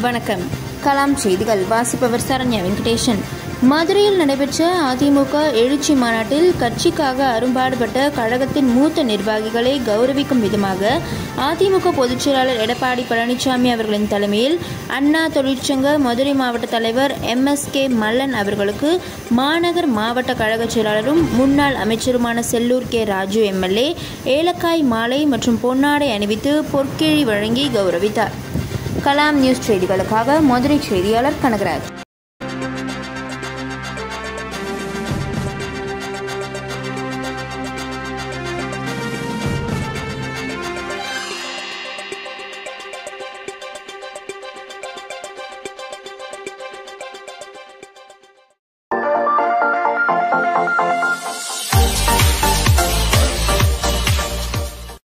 வணக்கம் கலாம் செய்திகள் வாசிப்பவர் சரண்யா வெங்கடேசன் மதுரையில் நடைபெற்ற அதிமுக எழுச்சி மாநாட்டில் கட்சிக்காக அரும்பாடுபட்ட கழகத்தின் மூத்த நிர்வாகிகளை கௌரவிக்கும் விதமாக அதிமுக பொதுச் செயலாளர் எடப்பாடி பழனிசாமி அவர்களின் தலைமையில் அண்ணா தொழிற்சங்க மதுரை மாவட்ட தலைவர் எம் எஸ் கே மல்லன் அவர்களுக்கு மாநகர் மாவட்ட கழக செயலாளரும் முன்னாள் அமைச்சருமான செல்லூர் கே ராஜு எம்எல்ஏ ஏலக்காய் மாலை மற்றும் பொன்னாடை அணிவித்து பொற்கிழி வழங்கி கௌரவித்தார் கலாம் நியூஸ் செய்திகளுக்காக மதுரை செய்தியாளர் கனகராஜ்